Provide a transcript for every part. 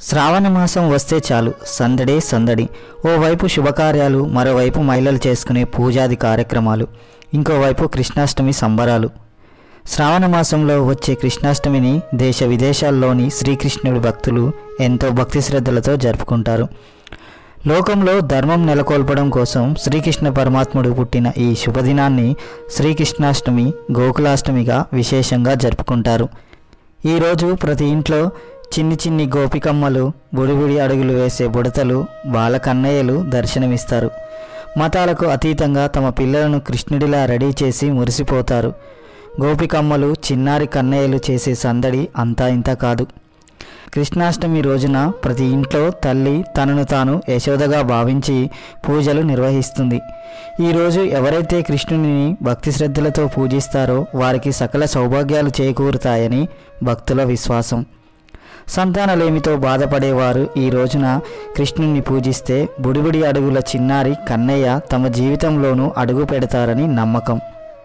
శ్రావణ మాసం వస్తే చాలు సందడే సందడి ఓవైపు శుభకార్యాలు మరోవైపు మహిళలు చేసుకునే పూజాది కార్యక్రమాలు ఇంకోవైపు కృష్ణాష్టమి సంబరాలు శ్రావణ మాసంలో వచ్చే కృష్ణాష్టమిని దేశ విదేశాల్లోని శ్రీకృష్ణుడి భక్తులు ఎంతో భక్తి శ్రద్ధలతో జరుపుకుంటారు లోకంలో ధర్మం నెలకొల్పడం కోసం శ్రీకృష్ణ పరమాత్ముడు పుట్టిన ఈ శుభదినాన్ని శ్రీకృష్ణాష్టమి గోకులాష్టమిగా విశేషంగా జరుపుకుంటారు ఈరోజు ప్రతి ఇంట్లో చిన్ని చిన్ని గోపికమ్మలు బుడిబుడి అడుగులు వేసే బుడతలు బాలకన్నయ్యలు దర్శనమిస్తారు మతాలకు అతీతంగా తమ పిల్లలను కృష్ణుడిలా రెడీ చేసి మురిసిపోతారు గోపికమ్మలు చిన్నారి కన్నయ్యలు చేసే సందడి అంతా ఇంత కాదు కృష్ణాష్టమి రోజున ప్రతి ఇంట్లో తల్లి తనను తాను యశోదగా భావించి పూజలు నిర్వహిస్తుంది ఈరోజు ఎవరైతే కృష్ణుని భక్తి శ్రద్ధలతో పూజిస్తారో వారికి సకల సౌభాగ్యాలు చేకూరుతాయని భక్తుల విశ్వాసం సంతానలేమితో బాధపడేవారు ఈ రోజున కృష్ణుని పూజిస్తే బుడిబుడి అడుగుల చిన్నారి కన్నయ్య తమ జీవితంలోనూ అడుగు పెడతారని నమ్మకం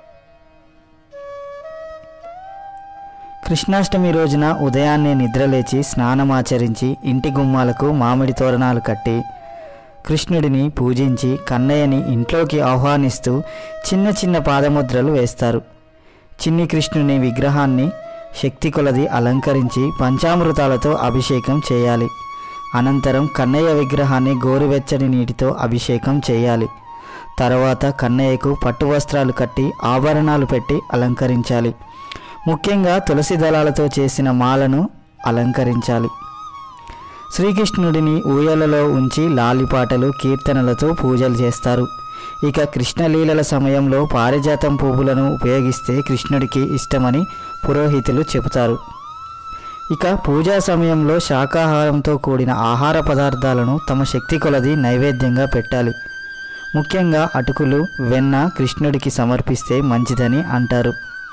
కృష్ణాష్టమి రోజున ఉదయాన్నే నిద్రలేచి స్నానమాచరించి ఇంటి గుమ్మాలకు మామిడి తోరణాలు కట్టి కృష్ణుడిని పూజించి కన్నయ్యని ఇంట్లోకి ఆహ్వానిస్తూ చిన్న చిన్న పాదముద్రలు వేస్తారు చిన్ని కృష్ణుని విగ్రహాన్ని శక్తి కొలది అలంకరించి పంచామృతాలతో అభిషేకం చేయాలి అనంతరం కన్నయ్య విగ్రహాన్ని గోరువెచ్చని నీటితో అభిషేకం చేయాలి తర్వాత కన్నయ్యకు పట్టు వస్త్రాలు కట్టి ఆభరణాలు పెట్టి అలంకరించాలి ముఖ్యంగా తులసి దళాలతో చేసిన మాలను అలంకరించాలి శ్రీకృష్ణుడిని ఊయలలో ఉంచి లాలిపాటలు కీర్తనలతో పూజలు చేస్తారు ఇక కృష్ణలీలల సమయంలో పారిజాతం పువ్వులను ఉపయోగిస్తే కృష్ణుడికి ఇష్టమని పురోహితులు చెబుతారు ఇక పూజా సమయంలో శాకాహారంతో కూడిన ఆహార పదార్థాలను తమ శక్తి కొలది నైవేద్యంగా పెట్టాలి ముఖ్యంగా అటుకులు వెన్న కృష్ణుడికి సమర్పిస్తే మంచిదని అంటారు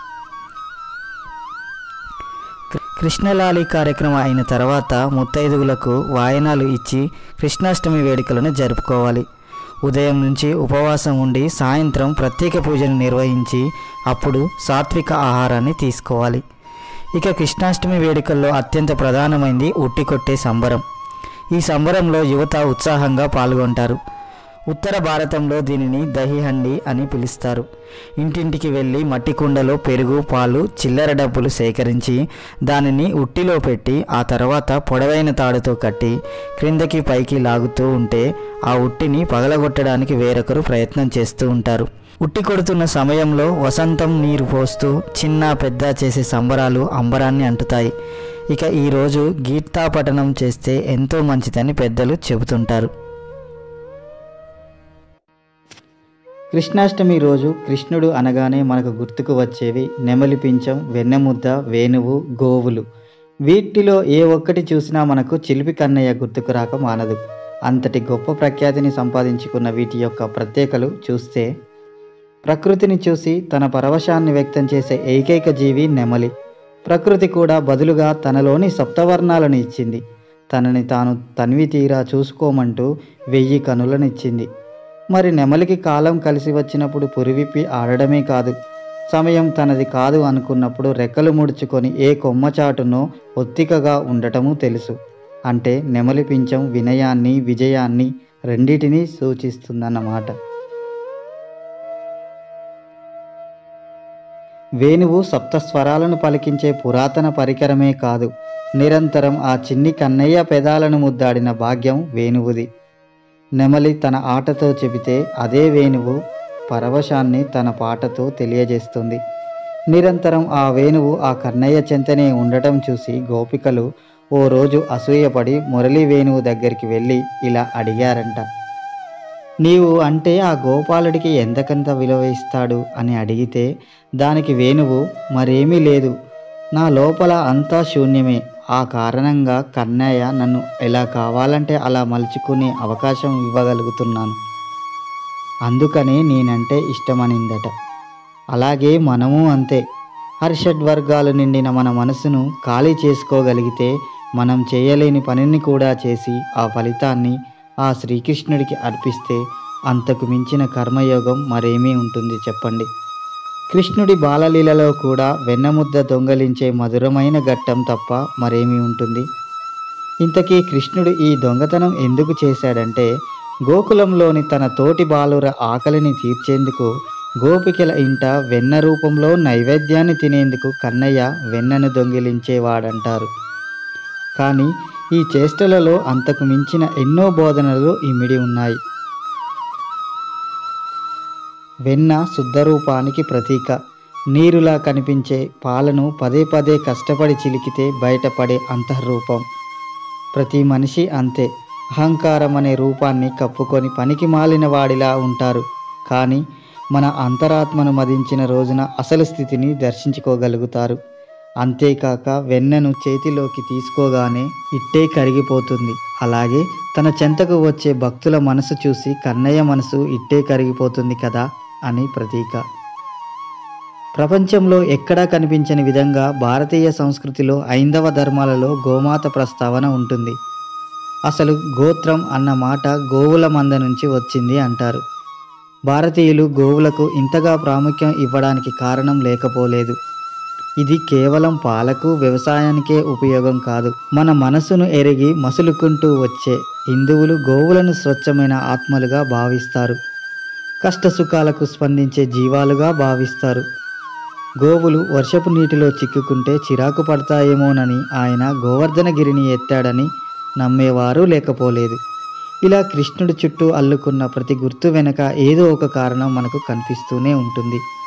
కృష్ణలాలి కార్యక్రమం అయిన తర్వాత ముత్తైదువులకు వాయనాలు ఇచ్చి కృష్ణాష్టమి వేడుకలను జరుపుకోవాలి ఉదయం నుంచి ఉపవాసం ఉండి సాయంత్రం ప్రత్యేక పూజను నిర్వహించి అప్పుడు సాత్విక ఆహారాన్ని తీసుకోవాలి ఇక కృష్ణాష్టమి వేడుకల్లో అత్యంత ప్రధానమైంది ఉట్టి కొట్టే సంబరం ఈ సంబరంలో యువత ఉత్సాహంగా పాల్గొంటారు ఉత్తర భారతంలో దీనిని దహిహండి అని పిలుస్తారు ఇంటింటికి వెళ్ళి మట్టి కుండలో పెరుగు పాలు చిల్లర డబ్బులు సేకరించి దానిని ఉట్టిలో పెట్టి ఆ తర్వాత పొడవైన తాడుతో కట్టి క్రిందకి పైకి లాగుతూ ఉంటే ఆ ఉట్టిని పగలగొట్టడానికి వేరొకరు ప్రయత్నం చేస్తూ ఉంటారు ఉట్టి కొడుతున్న సమయంలో వసంతం నీరు పోస్తూ చిన్న పెద్ద చేసే సంబరాలు అంబరాన్ని అంటుతాయి ఇక ఈరోజు గీతాపఠనం చేస్తే ఎంతో మంచిదని పెద్దలు చెబుతుంటారు కృష్ణాష్టమి రోజు కృష్ణుడు అనగానే మనకు గుర్తుకు వచ్చేవి నెమలి పించం వెన్నెముద్ద వేణువు గోవులు వీటిలో ఏ ఒక్కటి చూసినా మనకు చిలిపి కన్నయ్య గుర్తుకు రాక మానదు అంతటి గొప్ప ప్రఖ్యాతిని సంపాదించుకున్న వీటి యొక్క ప్రత్యేకలు చూస్తే ప్రకృతిని చూసి తన పరవశాన్ని వ్యక్తం చేసే ఏకైక జీవి నెమలి ప్రకృతి కూడా బదులుగా తనలోని సప్తవర్ణాలను ఇచ్చింది తనని తాను తనివి తీరా చూసుకోమంటూ వెయ్యి కనులనిచ్చింది మరి నెమలికి కాలం కలిసి వచ్చినప్పుడు పురివిప్పి ఆడడమే కాదు సమయం తనది కాదు అనుకున్నప్పుడు రెక్కలు ముడుచుకొని ఏ కొమ్మ చాటునో ఒత్తికగా ఉండటము తెలుసు అంటే నెమలి పించం వినయాన్ని విజయాన్ని రెండిటినీ సూచిస్తుందన్నమాట వేణువు సప్తస్వరాలను పలికించే పురాతన పరికరమే కాదు నిరంతరం ఆ చిన్ని కన్నయ్య పెదాలను ముద్దాడిన భాగ్యం వేణువుది నెమలి తన ఆటతో చెబితే అదే వేణువు పరవశాన్ని తన పాటతో తెలియజేస్తుంది నిరంతరం ఆ వేణువు ఆ కన్నయ్య చెంతనే ఉండటం చూసి గోపికలు ఓ రోజు అసూయపడి మురళీ వేణువు దగ్గరికి వెళ్ళి ఇలా అడిగారంట నీవు అంటే ఆ గోపాలుడికి ఎంతకంత విలువ ఇస్తాడు అని అడిగితే దానికి వేణువు మరేమీ లేదు నా లోపల అంతా శూన్యమే ఆ కారణంగా కన్నయ్య నన్ను ఎలా కావాలంటే అలా మలుచుకునే అవకాశం ఇవ్వగలుగుతున్నాను అందుకనే నేనంటే ఇష్టమనిందట అలాగే మనము అంతే హర్షడ్ వర్గాలు నిండిన మన మనసును ఖాళీ చేసుకోగలిగితే మనం చేయలేని పనిని కూడా చేసి ఆ ఫలితాన్ని ఆ శ్రీకృష్ణుడికి అర్పిస్తే అంతకు మించిన కర్మయోగం మరేమీ ఉంటుంది చెప్పండి కృష్ణుడి బాలలీలలో కూడా వెన్నముద్ద దొంగలించే మధురమైన ఘట్టం తప్ప మరేమీ ఉంటుంది ఇంతకీ కృష్ణుడు ఈ దొంగతనం ఎందుకు చేశాడంటే గోకులంలోని తన తోటి బాలుర ఆకలిని తీర్చేందుకు గోపికల ఇంట వెన్న రూపంలో నైవేద్యాన్ని తినేందుకు కన్నయ్య వెన్నను దొంగిలించేవాడంటారు కానీ ఈ చేష్టలలో అంతకు మించిన ఎన్నో బోధనలు ఇమిడి ఉన్నాయి వెన్న శుద్ధరూపానికి ప్రతీక నీరులా కనిపించే పాలను పదే పదే కష్టపడి చిలికితే బయటపడే అంతఃరూపం ప్రతి మనిషి అంతే అహంకారం అనే రూపాన్ని కప్పుకొని పనికి మాలిన వాడిలా ఉంటారు కానీ మన అంతరాత్మను మదించిన రోజున అసలు స్థితిని దర్శించుకోగలుగుతారు అంతేకాక వెన్నను చేతిలోకి తీసుకోగానే ఇట్టే కరిగిపోతుంది అలాగే తన చెంతకు వచ్చే భక్తుల మనసు చూసి కన్నయ్య మనసు ఇట్టే కరిగిపోతుంది కదా అని ప్రతీక ప్రపంచంలో ఎక్కడా కనిపించని విధంగా భారతీయ సంస్కృతిలో ఐందవ ధర్మాలలో గోమాత ప్రస్తావన ఉంటుంది అసలు గోత్రం అన్న మాట గోవుల మంద నుంచి వచ్చింది అంటారు భారతీయులు గోవులకు ఇంతగా ప్రాముఖ్యం ఇవ్వడానికి కారణం లేకపోలేదు ఇది కేవలం పాలకు వ్యవసాయానికే ఉపయోగం కాదు మన మనసును ఎరిగి మసులుకుంటూ వచ్చే హిందువులు గోవులను స్వచ్ఛమైన ఆత్మలుగా భావిస్తారు కష్టసుఖాలకు స్పందించే జీవాలుగా భావిస్తారు గోవులు వర్షపు నీటిలో చిక్కుకుంటే చిరాకు పడతాయేమోనని ఆయన గోవర్ధనగిరిని ఎత్తాడని నమ్మేవారు లేకపోలేదు ఇలా కృష్ణుడి చుట్టూ అల్లుకున్న ప్రతి గుర్తు వెనక ఏదో ఒక కారణం మనకు కనిపిస్తూనే ఉంటుంది